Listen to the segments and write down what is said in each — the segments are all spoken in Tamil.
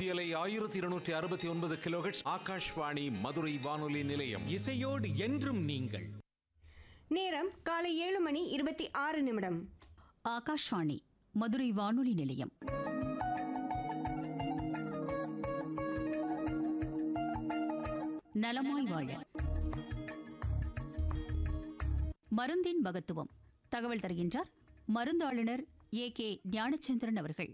மத்தியலை ஆயிரத்தி இருநூற்றி அறுபத்தி ஒன்பது கிலோஹெட்ஸ் ஆகாஷ்வாணி மதுரை வானொலி நிலையம் இசையோடு என்றும் நீங்கள் நேரம் காலை ஏழு மணி இருபத்தி ஆறு நிமிடம் ஆகாஷ்வாணி மதுரை வானொலி நிலையம் நலமாய் வாழ மருந்தின் மகத்துவம் தகவல் தருகின்றார் மருந்தாளுநர் ஏ கே ஞானச்சந்திரன் அவர்கள்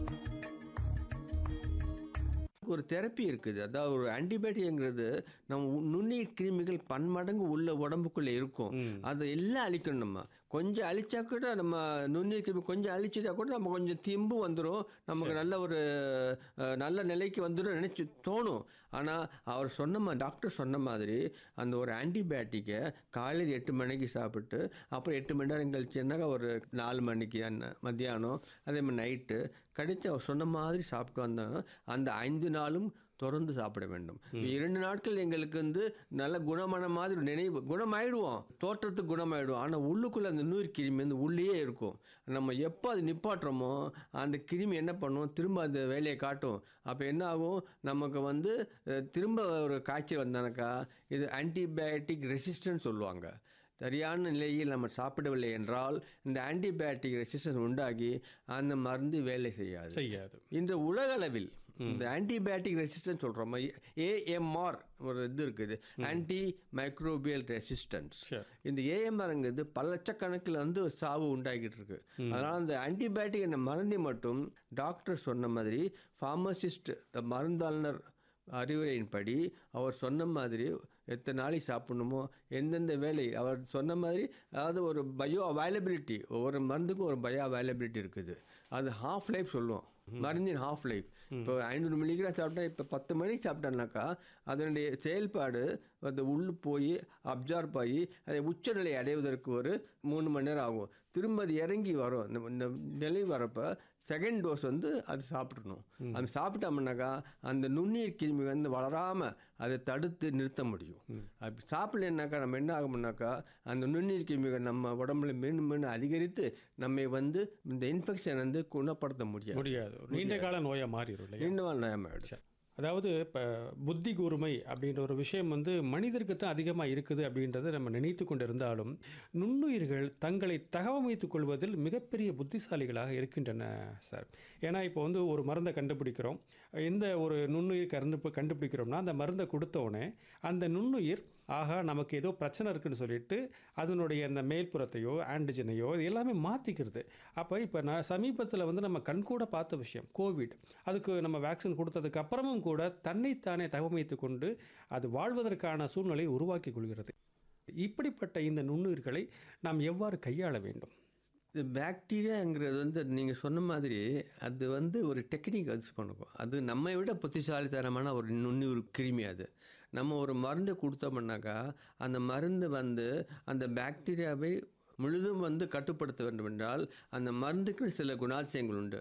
ஒரு தெரப்பி இருக்குது அதாவது ஒரு ஆன்டிபயோட்டிக்ங்கிறது நம்ம உ- நுண்ணுயிர் கிருமிகள் பன்மடங்கு உள்ள உடம்புக்குள்ளே இருக்கும் அதை எல்லாம் அழிக்கணும் நம்ம கொஞ்சம் அழிச்சா கூட நம்ம நுண்ணுயிர் கிருமி கொஞ்சம் அழிச்சிட்டா கூட நம்ம கொஞ்சம் திம்பு வந்துடும் நமக்கு நல்ல ஒரு அஹ், நல்ல நிலைக்கு வந்துடும் நினச்சி தோணும் ஆனால் அவர் சொன்ன மா டாக்டர் சொன்ன மாதிரி அந்த ஒரு ஆன்டிபயோட்டிக்கை காலையில் எட்டு மணிக்கு சாப்பிட்டு அப்புறம் எட்டு மணி நேரம் கழிச்சுன்னாக்கா ஒரு நாலு மணிக்கு அன்ன மத்தியானம் அதே மாதிரி நைட்டு கடிச்சு அவர் சொன்ன மாதிரி சாப்பிட்டு வந்தாங்க அந்த ஐந்து நாளும் தொடர்ந்து சாப்பிட வேண்டும் இரண்டு நாட்கள் எங்களுக்கு வந்து நல்ல குணமான மாதிரி ஒரு நினைவு குணமாயிடுவோம் தோற்றத்துக்கு குணமாயிடுவோம் ஆனால் உள்ளுக்குள்ளே அந்த நுயிர் கிருமி வந்து உள்ளேயே இருக்கும் நம்ம எப்போ அது நிப்பாட்டுறோமோ அந்த கிருமி என்ன பண்ணும் திரும்ப அந்த வேலையை காட்டும் அப்போ என்ன ஆகும் நமக்கு வந்து அஹ், திரும்ப ஒரு காய்ச்சல் வந்தானாக்கா இது ஆன்டிபயோட்டிக் ரெசிஸ்டன்ஸ் சொல்லுவாங்க சரியான நிலையில் நம்ம சாப்பிடவில்லை என்றால் இந்த ஆன்டிபயோட்டிக் ரெசிஸ்டன்ஸ் உண்டாகி அந்த மருந்து வேலை செய்யாது செய்யாது இந்த உலகளவில் இந்த ஆன்டிபயோட்டிக் ரெசிஸ்டன்ஸ் சொல்கிறோம் ஏஎம்ஆர் ஒரு இது இருக்குது ஆன்டி மைக்ரோபியல் ரெசிஸ்டன்ஸ் Sure. இந்த ஏஎம்ஆர்ங்கிறது பல லட்சக்கணக்கில் வந்து சாவு உண்டாகிட்டு இருக்கு அதனால் அந்த ஆன்டிபயோட்டிக் என்ற மருந்தை மட்டும் டாக்டர் சொன்ன மாதிரி ஃபார்மசிஸ்ட் மருந்தாளர் அறிவுரையின்படி அவர் சொன்ன மாதிரி எத்தனை நாளைக்கு சாப்பிடணுமோ எந்தெந்த வேலை அவர் சொன்ன மாதிரி அதாவது ஒரு பயோ அவைலபிலிட்டி ஒவ்வொரு மருந்துக்கும் ஒரு பயோ அவைலபிலிட்டி இருக்குது அது ஹாஃப் லைஃப் சொல்லுவோம் மருந்தின் ஹாஃப் லைஃப் இப்போ ஐநூறு மில்லிகிராம் சாப்பிட்டா இப்போ பத்து மணிக்கு சாப்பிட்டானாக்கா அதனுடைய செயல்பாடு அது உள்ளு போய் அப்சார்ப் ஆகி அதை உச்சநிலை அடைவதற்கு ஒரு மூணு மணி நேரம் ஆகும் திரும்ப அது இறங்கி வரும் இந்த- இந்த நிலை வரப்போ செகண்ட் டோஸ் வந்து அது சாப்பிட்றணும் அது சாப்பிட்டோம்னாக்கா அந்த நுண்ணுயிர் கிருமி வந்து வளராமல் அதை தடுத்து நிறுத்த முடியும் அப்படி சாப்பிடலன்னாக்கா நம்ம என்ன ஆகும்னாக்கா அந்த நுண்ணுயிர் கிருமிகள் நம்ம உடம்புல மீண்டும் மீண்டும் அதிகரித்து நம்மை வந்து இந்த இன்ஃபெக்ஷன் வந்து குணப்படுத்த முடியாது முடியாது ஒரு நீண்ட கால நோயா மாறிடும் இல்லையா நீண்ட நாள் நயமாயிடும் அதாவது இப்போ புத்தி கூர்மை அப்படின்ற ஒரு விஷயம் வந்து மனிதருக்கு தான் அதிகமாக இருக்குது அப்படின்றத நம்ம நினைத்து கொண்டிருந்தாலும் நுண்ணுயிர்கள் தங்களை தகவமைத்துக் கொள்வதில் மிகப்பெரிய புத்திசாலிகளாக இருக்கின்றன சார் ஏன்னா இப்போ வந்து ஒரு மருந்தை கண்டுபிடிக்கிறோம் எந்த ஒரு நுண்ணுயிர் கண்டு கண்டுபிடிக்கிறோம்னா அந்த மருந்தை கொடுத்தோடனே அந்த நுண்ணுயிர் ஆகா நமக்கு ஏதோ பிரச்சனை இருக்குன்னு சொல்லிட்டு அதனுடைய அந்த மேல்புறத்தையோ ஆன்டிஜனையோ இது எல்லாமே மாற்றிக்கிறது அப்போ இப்போ நான் சமீபத்தில் வந்து நம்ம கண்கூட பார்த்த விஷயம் கோவிட் அதுக்கு நம்ம வேக்சின் கொடுத்ததுக்கு அப்புறமும் கூட தன்னைத்தானே தகவமைத்து கொண்டு அது வாழ்வதற்கான சூழ்நிலையை உருவாக்கி கொள்கிறது இப்படிப்பட்ட இந்த நுண்ணுயிர்களை நாம் எவ்வாறு கையாள வேண்டும் இது பாக்டீரியாங்கிறது வந்து நீங்கள் சொன்ன மாதிரி அது வந்து ஒரு டெக்னிக் யூஸ் பண்ணுவோம் அது நம்மை விட புத்திசாலித்தனமான ஒரு நுண்ணுயிர் கிருமி அது நம்ம ஒரு மருந்து கொடுத்தோம்னாக்கா அந்த மருந்து வந்து அந்த பாக்டீரியாவை முழுதும் வந்து கட்டுப்படுத்த வேண்டும் என்றால் அந்த மருந்துக்கு சில குணாதிசயங்கள் உண்டு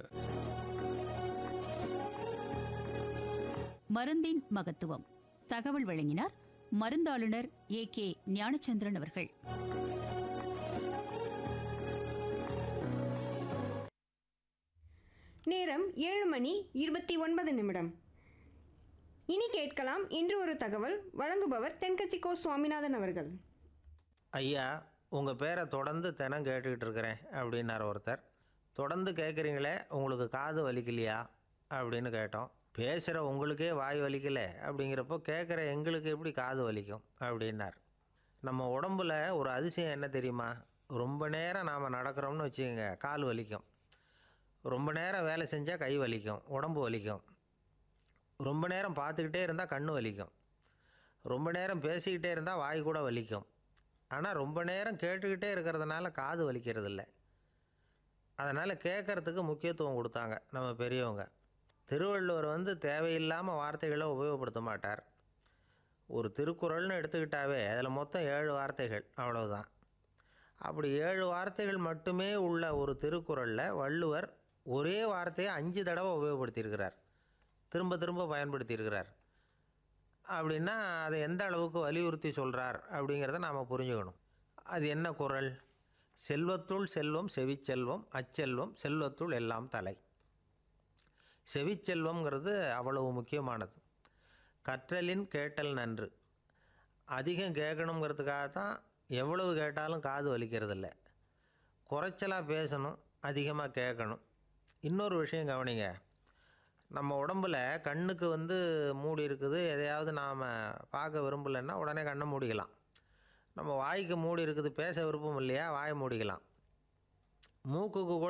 மருந்தின் மகத்துவம் தகவல் வழங்கினார் மருந்தாளுநர் ஏ கே ஞானச்சந்திரன் அவர்கள் நேரம் ஏழு மணி இருபத்தி ஒன்பது நிமிடம் இனி கேட்கலாம் இன்று ஒரு தகவல் வழங்குபவர் தென்கட்சி கோ சுவாமிநாதன் அவர்கள் ஐயா உங்கள் பேரை தொடர்ந்து தினம் கேட்டுக்கிட்டு இருக்கிறேன் அப்படின்னார் ஒருத்தர் தொடர்ந்து கேட்குறீங்களே உங்களுக்கு காது வலிக்கலையா அப்படின்னு கேட்டோம் பேசுகிற உங்களுக்கே வாய் வலிக்கல அப்படிங்கிறப்போ கேட்குற எங்களுக்கு எப்படி காது வலிக்கும் அப்படின்னார் நம்ம உடம்புல ஒரு அதிசயம் என்ன தெரியுமா ரொம்ப நேரம் நாம் நடக்கிறோம்னு வச்சுக்கோங்க கால் வலிக்கும் ரொம்ப நேரம் வேலை செஞ்சால் கை வலிக்கும் உடம்பு வலிக்கும் ரொம்ப நேரம் பார்த்துக்கிட்டே இருந்தால் கண்ணு வலிக்கும் ரொம்ப நேரம் பேசிக்கிட்டே இருந்தால் வாய் கூட வலிக்கும் ஆனால் ரொம்ப நேரம் கேட்டுக்கிட்டே இருக்கிறதுனால காது வலிக்கிறது இல்லை அதனால் கேட்குறதுக்கு முக்கியத்துவம் கொடுத்தாங்க நம்ம பெரியவங்க திருவள்ளுவர் வந்து தேவையில்லாமல் வார்த்தைகளை உபயோகப்படுத்த மாட்டார் ஒரு திருக்குறள்னு எடுத்துக்கிட்டாவே அதில் மொத்தம் ஏழு வார்த்தைகள் அவ்வளவுதான் அப்படி ஏழு வார்த்தைகள் மட்டுமே உள்ள ஒரு திருக்குறளில் வள்ளுவர் ஒரே வார்த்தையை அஞ்சு தடவை உபயோகப்படுத்தியிருக்கிறார் திரும்ப திரும்ப பயன்படுத்தியிருக்கிறார் அப்படின்னா அதை எந்த அளவுக்கு வலியுறுத்தி சொல்கிறார் அப்படிங்கிறத நாம் புரிஞ்சுக்கணும் அது என்ன குறள் செல்வத்துள் செல்வம் செவிச்செல்வம் அச்செல்வம் செல்வத்துள் எல்லாம் தலை செவிச்செல்வம்ங்கிறது அவ்வளவு முக்கியமானது கற்றலின் கேட்டல் நன்று அதிகம் கேட்கணுங்கிறதுக்காக தான் எவ்வளவு கேட்டாலும் காது வலிக்கிறதில்ல குறைச்சலாக பேசணும் அதிகமாக கேட்கணும் இன்னொரு விஷயம் கவனிங்க நம்ம உடம்புல கண்ணுக்கு வந்து மூடி இருக்குது எதையாவது நாம் பார்க்க விரும்பலைன்னா உடனே கண்ணை மூடிக்கலாம் நம்ம வாய்க்கு மூடி இருக்குது பேச விருப்பம் இல்லையா வாயை மூடிக்கலாம் மூக்குக்கு கூட